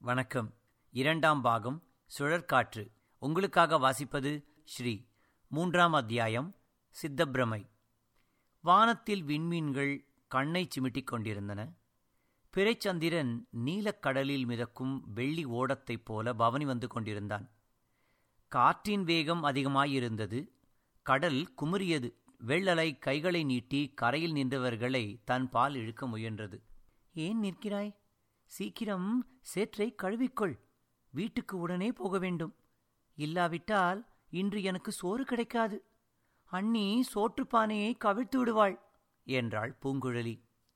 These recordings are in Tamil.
வணக்கம் இரண்டாம் பாகம் சுழற்காற்று உங்களுக்காக வாசிப்பது ஸ்ரீ மூன்றாம் அத்தியாயம் சித்தப்பிரமை வானத்தில் விண்மீன்கள் கண்ணை சிமிட்டிக் கொண்டிருந்தன பிறைச்சந்திரன் நீலக்கடலில் மிதக்கும் வெள்ளி ஓடத்தைப் போல பவனி வந்து கொண்டிருந்தான் காற்றின் வேகம் அதிகமாயிருந்தது கடல் குமுறியது வெள்ளலை கைகளை நீட்டி கரையில் நின்றவர்களை தன் பால் இழுக்க முயன்றது ஏன் நிற்கிறாய் சீக்கிரம் சேற்றை கழுவிக்கொள் வீட்டுக்கு உடனே போக வேண்டும் இல்லாவிட்டால் இன்று எனக்கு சோறு கிடைக்காது அண்ணி சோற்றுப்பானையை கவிழ்த்து விடுவாள் என்றாள் பூங்குழலி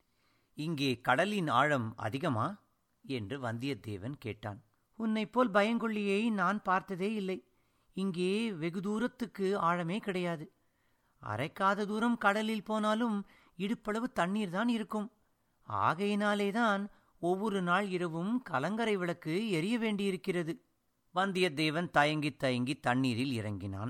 இங்கே கடலின் ஆழம் அதிகமா என்று வந்தியத்தேவன் கேட்டான் உன்னைப் போல் பயங்கொள்ளியை நான் பார்த்ததே இல்லை இங்கே வெகு தூரத்துக்கு ஆழமே கிடையாது அரைக்காத தூரம் கடலில் போனாலும் இடுப்பளவு தண்ணீர் தான் இருக்கும் ஆகையினாலேதான் ஒவ்வொரு நாள் இரவும் கலங்கரை விளக்கு எரிய வேண்டியிருக்கிறது வந்தியத்தேவன் தயங்கி தயங்கி தண்ணீரில் இறங்கினான்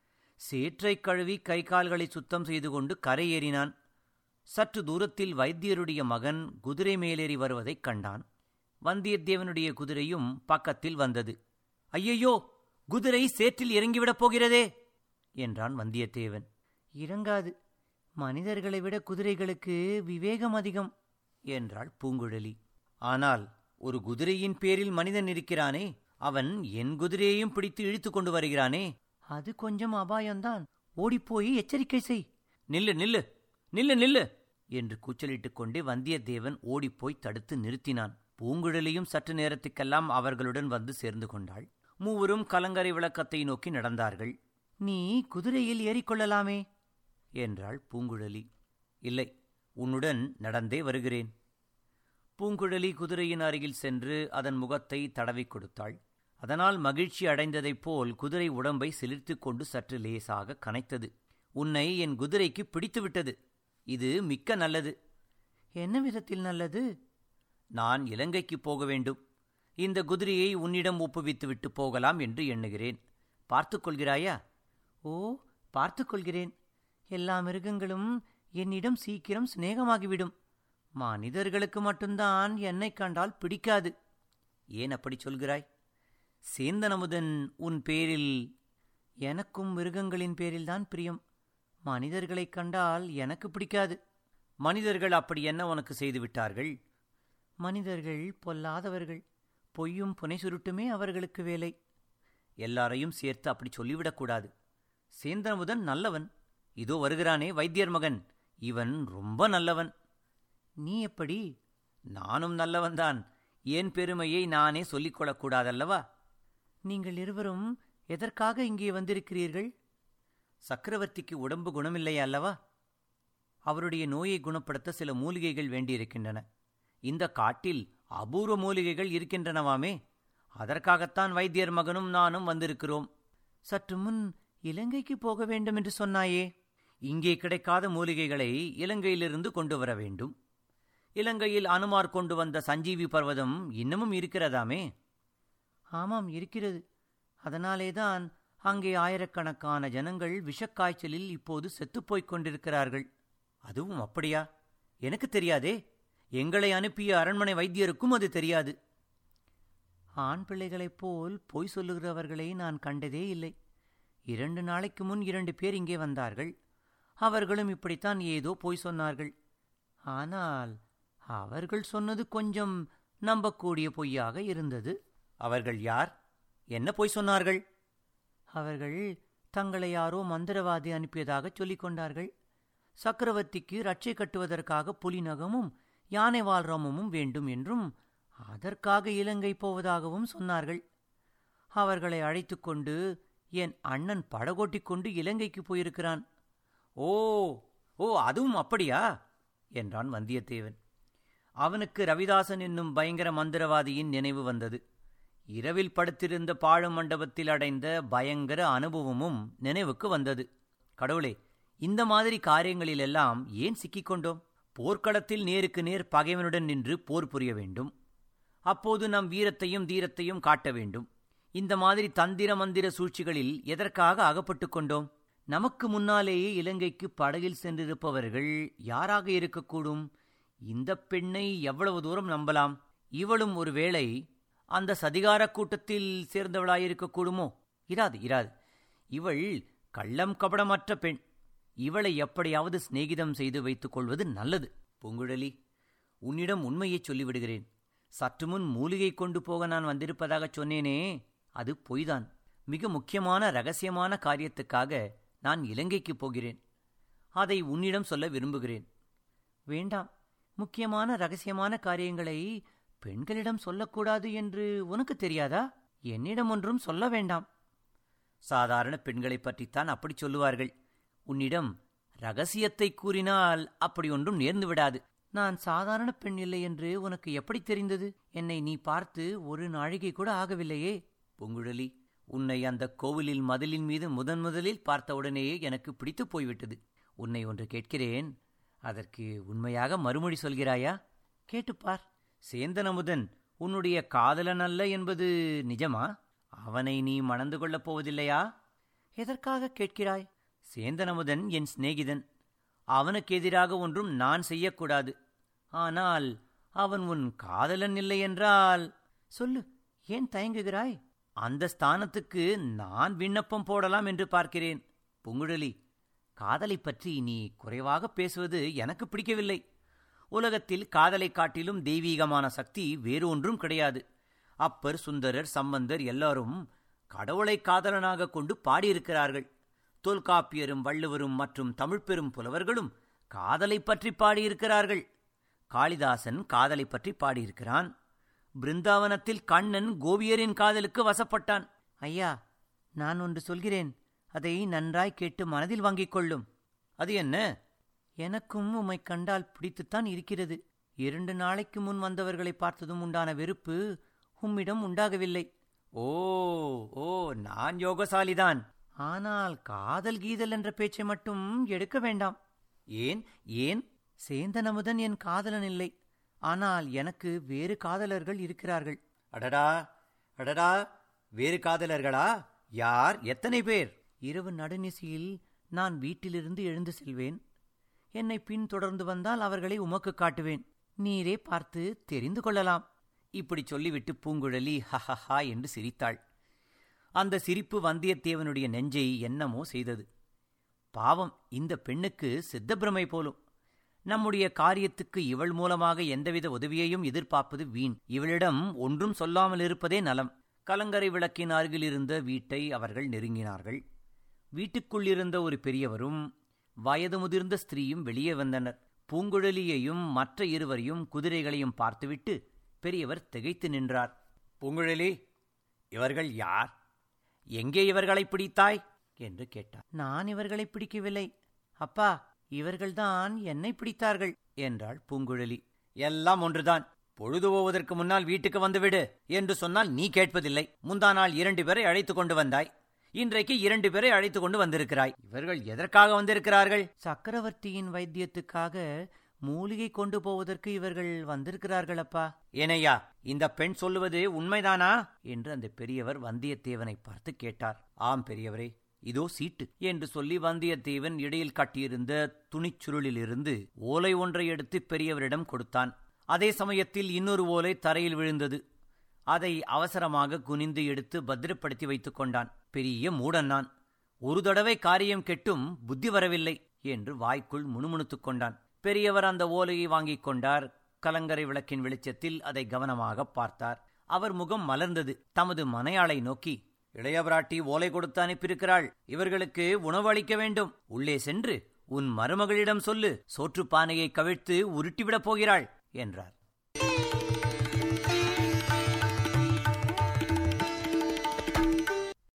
சேற்றைக் கழுவி கை கால்களை சுத்தம் செய்து கொண்டு கரையேறினான் சற்று தூரத்தில் வைத்தியருடைய மகன் குதிரை மேலேறி வருவதைக் கண்டான் வந்தியத்தேவனுடைய குதிரையும் பக்கத்தில் வந்தது ஐயையோ குதிரை சேற்றில் இறங்கிவிடப் போகிறதே என்றான் வந்தியத்தேவன் இறங்காது மனிதர்களை விட குதிரைகளுக்கு விவேகம் அதிகம் என்றாள் பூங்குழலி ஆனால் ஒரு குதிரையின் பேரில் மனிதன் இருக்கிறானே அவன் என் குதிரையையும் பிடித்து இழுத்து கொண்டு வருகிறானே அது கொஞ்சம் அபாயம்தான் ஓடிப்போய் எச்சரிக்கை செய் நில்லு நில்லு நில்லு நில்லு என்று கூச்சலிட்டுக் கொண்டே வந்தியத்தேவன் ஓடிப்போய் தடுத்து நிறுத்தினான் பூங்குழலியும் சற்று நேரத்துக்கெல்லாம் அவர்களுடன் வந்து சேர்ந்து கொண்டாள் மூவரும் கலங்கரை விளக்கத்தை நோக்கி நடந்தார்கள் நீ குதிரையில் ஏறிக்கொள்ளலாமே என்றாள் பூங்குழலி இல்லை உன்னுடன் நடந்தே வருகிறேன் பூங்குழலி குதிரையின் அருகில் சென்று அதன் முகத்தை தடவிக் கொடுத்தாள் அதனால் மகிழ்ச்சி அடைந்ததைப் போல் குதிரை உடம்பை சிலிர்த்துக் கொண்டு சற்று லேசாக கனைத்தது உன்னை என் குதிரைக்கு பிடித்துவிட்டது இது மிக்க நல்லது என்ன விதத்தில் நல்லது நான் இலங்கைக்கு போக வேண்டும் இந்த குதிரையை உன்னிடம் ஒப்புவித்துவிட்டு போகலாம் என்று எண்ணுகிறேன் பார்த்துக் கொள்கிறாயா ஓ பார்த்துக் கொள்கிறேன் எல்லா மிருகங்களும் என்னிடம் சீக்கிரம் சிநேகமாகிவிடும் மனிதர்களுக்கு மட்டும்தான் என்னை கண்டால் பிடிக்காது ஏன் அப்படி சொல்கிறாய் சேந்தனமுதன் உன் பேரில் எனக்கும் மிருகங்களின் பேரில்தான் பிரியம் மனிதர்களைக் கண்டால் எனக்கு பிடிக்காது மனிதர்கள் அப்படி என்ன உனக்கு செய்து விட்டார்கள் மனிதர்கள் பொல்லாதவர்கள் பொய்யும் புனை சுருட்டுமே அவர்களுக்கு வேலை எல்லாரையும் சேர்த்து அப்படி சொல்லிவிடக்கூடாது சேந்தனமுதன் நல்லவன் இதோ வருகிறானே வைத்தியர் மகன் இவன் ரொம்ப நல்லவன் நீ எப்படி நானும் நல்லவன்தான் என் பெருமையை நானே சொல்லிக் கொள்ளக்கூடாதல்லவா நீங்கள் இருவரும் எதற்காக இங்கே வந்திருக்கிறீர்கள் சக்கரவர்த்திக்கு உடம்பு குணமில்லையா அல்லவா அவருடைய நோயை குணப்படுத்த சில மூலிகைகள் வேண்டியிருக்கின்றன இந்த காட்டில் அபூர்வ மூலிகைகள் இருக்கின்றனவாமே அதற்காகத்தான் வைத்தியர் மகனும் நானும் வந்திருக்கிறோம் சற்று முன் இலங்கைக்கு போக வேண்டும் என்று சொன்னாயே இங்கே கிடைக்காத மூலிகைகளை இலங்கையிலிருந்து கொண்டு வர வேண்டும் இலங்கையில் அனுமார் கொண்டு வந்த சஞ்சீவி பர்வதம் இன்னமும் இருக்கிறதாமே ஆமாம் இருக்கிறது அதனாலேதான் அங்கே ஆயிரக்கணக்கான ஜனங்கள் விஷக்காய்ச்சலில் இப்போது செத்துப்போய்க் கொண்டிருக்கிறார்கள் அதுவும் அப்படியா எனக்கு தெரியாதே எங்களை அனுப்பிய அரண்மனை வைத்தியருக்கும் அது தெரியாது ஆண் பிள்ளைகளைப் போல் பொய் சொல்லுகிறவர்களை நான் கண்டதே இல்லை இரண்டு நாளைக்கு முன் இரண்டு பேர் இங்கே வந்தார்கள் அவர்களும் இப்படித்தான் ஏதோ பொய் சொன்னார்கள் ஆனால் அவர்கள் சொன்னது கொஞ்சம் நம்பக்கூடிய பொய்யாக இருந்தது அவர்கள் யார் என்ன பொய் சொன்னார்கள் அவர்கள் தங்களை யாரோ மந்திரவாதி அனுப்பியதாக சொல்லிக் கொண்டார்கள் சக்கரவர்த்திக்கு ரட்சை கட்டுவதற்காக புலிநகமும் யானை வாழ்ரமும் வேண்டும் என்றும் அதற்காக இலங்கை போவதாகவும் சொன்னார்கள் அவர்களை அழைத்து கொண்டு என் அண்ணன் படகோட்டிக் கொண்டு இலங்கைக்கு போயிருக்கிறான் ஓ ஓ அதுவும் அப்படியா என்றான் வந்தியத்தேவன் அவனுக்கு ரவிதாசன் என்னும் பயங்கர மந்திரவாதியின் நினைவு வந்தது இரவில் படுத்திருந்த பாழு மண்டபத்தில் அடைந்த பயங்கர அனுபவமும் நினைவுக்கு வந்தது கடவுளே இந்த மாதிரி காரியங்களிலெல்லாம் ஏன் சிக்கிக்கொண்டோம் போர்க்களத்தில் நேருக்கு நேர் பகைவனுடன் நின்று போர் புரிய வேண்டும் அப்போது நம் வீரத்தையும் தீரத்தையும் காட்ட வேண்டும் இந்த மாதிரி தந்திர மந்திர சூழ்ச்சிகளில் எதற்காக அகப்பட்டு கொண்டோம் நமக்கு முன்னாலேயே இலங்கைக்கு படகில் சென்றிருப்பவர்கள் யாராக இருக்கக்கூடும் இந்த பெண்ணை எவ்வளவு தூரம் நம்பலாம் இவளும் ஒருவேளை அந்த சதிகார கூட்டத்தில் சேர்ந்தவளாயிருக்க கூடுமோ இராது இராது இவள் கள்ளம் கபடமற்ற பெண் இவளை எப்படியாவது சிநேகிதம் செய்து வைத்துக் கொள்வது நல்லது பூங்குழலி உன்னிடம் உண்மையைச் சொல்லிவிடுகிறேன் சற்று முன் மூலிகை கொண்டு போக நான் வந்திருப்பதாகச் சொன்னேனே அது பொய்தான் மிக முக்கியமான ரகசியமான காரியத்துக்காக நான் இலங்கைக்குப் போகிறேன் அதை உன்னிடம் சொல்ல விரும்புகிறேன் வேண்டாம் முக்கியமான ரகசியமான காரியங்களை பெண்களிடம் சொல்லக்கூடாது என்று உனக்கு தெரியாதா என்னிடம் ஒன்றும் சொல்ல வேண்டாம் சாதாரண பெண்களைப் பற்றித்தான் அப்படி சொல்லுவார்கள் உன்னிடம் ரகசியத்தை கூறினால் அப்படி ஒன்றும் நேர்ந்து விடாது நான் சாதாரண பெண் இல்லை என்று உனக்கு எப்படி தெரிந்தது என்னை நீ பார்த்து ஒரு நாழிகை கூட ஆகவில்லையே பூங்குழலி உன்னை அந்த கோவிலில் மதிலின் மீது முதன் முதலில் பார்த்தவுடனேயே எனக்கு பிடித்துப் போய்விட்டது உன்னை ஒன்று கேட்கிறேன் அதற்கு உண்மையாக மறுமொழி சொல்கிறாயா கேட்டுப்பார் சேந்தனமுதன் உன்னுடைய காதலன் அல்ல என்பது நிஜமா அவனை நீ மணந்து கொள்ளப் போவதில்லையா எதற்காக கேட்கிறாய் சேந்தனமுதன் என் சிநேகிதன் அவனுக்கு எதிராக ஒன்றும் நான் செய்யக்கூடாது ஆனால் அவன் உன் காதலன் இல்லை என்றால் சொல்லு ஏன் தயங்குகிறாய் அந்த ஸ்தானத்துக்கு நான் விண்ணப்பம் போடலாம் என்று பார்க்கிறேன் பூங்குழலி காதலை பற்றி நீ குறைவாக பேசுவது எனக்கு பிடிக்கவில்லை உலகத்தில் காதலை காட்டிலும் தெய்வீகமான சக்தி வேறு ஒன்றும் கிடையாது அப்பர் சுந்தரர் சம்பந்தர் எல்லாரும் கடவுளை காதலனாக கொண்டு பாடியிருக்கிறார்கள் தொல்காப்பியரும் வள்ளுவரும் மற்றும் தமிழ்ப்பெரும் புலவர்களும் காதலை பற்றி பாடியிருக்கிறார்கள் காளிதாசன் காதலை பற்றி பாடியிருக்கிறான் பிருந்தாவனத்தில் கண்ணன் கோபியரின் காதலுக்கு வசப்பட்டான் ஐயா நான் ஒன்று சொல்கிறேன் அதை நன்றாய் கேட்டு மனதில் வாங்கிக் கொள்ளும் அது என்ன எனக்கும் உம்மை கண்டால் பிடித்துத்தான் இருக்கிறது இரண்டு நாளைக்கு முன் வந்தவர்களை பார்த்ததும் உண்டான வெறுப்பு உம்மிடம் உண்டாகவில்லை ஓ ஓ நான் யோகசாலிதான் ஆனால் காதல் கீதல் என்ற பேச்சை மட்டும் எடுக்க வேண்டாம் ஏன் ஏன் சேந்தன் அமுதன் என் காதலன் இல்லை ஆனால் எனக்கு வேறு காதலர்கள் இருக்கிறார்கள் அடடா அடடா வேறு காதலர்களா யார் எத்தனை பேர் இரவு நடுநிசியில் நான் வீட்டிலிருந்து எழுந்து செல்வேன் என்னை பின்தொடர்ந்து வந்தால் அவர்களை உமக்கு காட்டுவேன் நீரே பார்த்து தெரிந்து கொள்ளலாம் இப்படி சொல்லிவிட்டு பூங்குழலி ஹஹஹா என்று சிரித்தாள் அந்த சிரிப்பு வந்தியத்தேவனுடைய நெஞ்சை என்னமோ செய்தது பாவம் இந்த பெண்ணுக்கு சித்தப்பிரமை போலும் நம்முடைய காரியத்துக்கு இவள் மூலமாக எந்தவித உதவியையும் எதிர்பார்ப்பது வீண் இவளிடம் ஒன்றும் சொல்லாமல் இருப்பதே நலம் கலங்கரை விளக்கின் அருகில் இருந்த வீட்டை அவர்கள் நெருங்கினார்கள் வீட்டுக்குள் இருந்த ஒரு பெரியவரும் வயது முதிர்ந்த ஸ்திரீயும் வெளியே வந்தனர் பூங்குழலியையும் மற்ற இருவரையும் குதிரைகளையும் பார்த்துவிட்டு பெரியவர் திகைத்து நின்றார் பூங்குழலி இவர்கள் யார் எங்கே இவர்களை பிடித்தாய் என்று கேட்டார் நான் இவர்களை பிடிக்கவில்லை அப்பா இவர்கள்தான் என்னை பிடித்தார்கள் என்றாள் பூங்குழலி எல்லாம் ஒன்றுதான் பொழுது போவதற்கு முன்னால் வீட்டுக்கு வந்துவிடு என்று சொன்னால் நீ கேட்பதில்லை முந்தா நாள் இரண்டு பேரை அழைத்துக் கொண்டு வந்தாய் இன்றைக்கு இரண்டு பேரை அழைத்துக் கொண்டு வந்திருக்கிறாய் இவர்கள் எதற்காக வந்திருக்கிறார்கள் சக்கரவர்த்தியின் வைத்தியத்துக்காக மூலிகை கொண்டு போவதற்கு இவர்கள் வந்திருக்கிறார்கள் அப்பா ஏனையா இந்த பெண் சொல்லுவது உண்மைதானா என்று அந்த பெரியவர் வந்தியத்தேவனை பார்த்து கேட்டார் ஆம் பெரியவரே இதோ சீட்டு என்று சொல்லி வந்தியத்தேவன் இடையில் கட்டியிருந்த துணிச்சுருளிலிருந்து ஓலை ஒன்றை எடுத்து பெரியவரிடம் கொடுத்தான் அதே சமயத்தில் இன்னொரு ஓலை தரையில் விழுந்தது அதை அவசரமாக குனிந்து எடுத்து பத்திரப்படுத்தி வைத்துக் கொண்டான் பெரிய மூடன் நான் ஒரு தடவை காரியம் கெட்டும் புத்தி வரவில்லை என்று வாய்க்குள் முணுமுணுத்துக் கொண்டான் பெரியவர் அந்த ஓலையை வாங்கிக் கொண்டார் கலங்கரை விளக்கின் வெளிச்சத்தில் அதை கவனமாக பார்த்தார் அவர் முகம் மலர்ந்தது தமது மனையாளை நோக்கி இளையபிராட்டி ஓலை கொடுத்து அனுப்பியிருக்கிறாள் இவர்களுக்கு உணவு அளிக்க வேண்டும் உள்ளே சென்று உன் மருமகளிடம் சொல்லு சோற்றுப்பானையை கவிழ்த்து உருட்டிவிடப் போகிறாள் என்றார்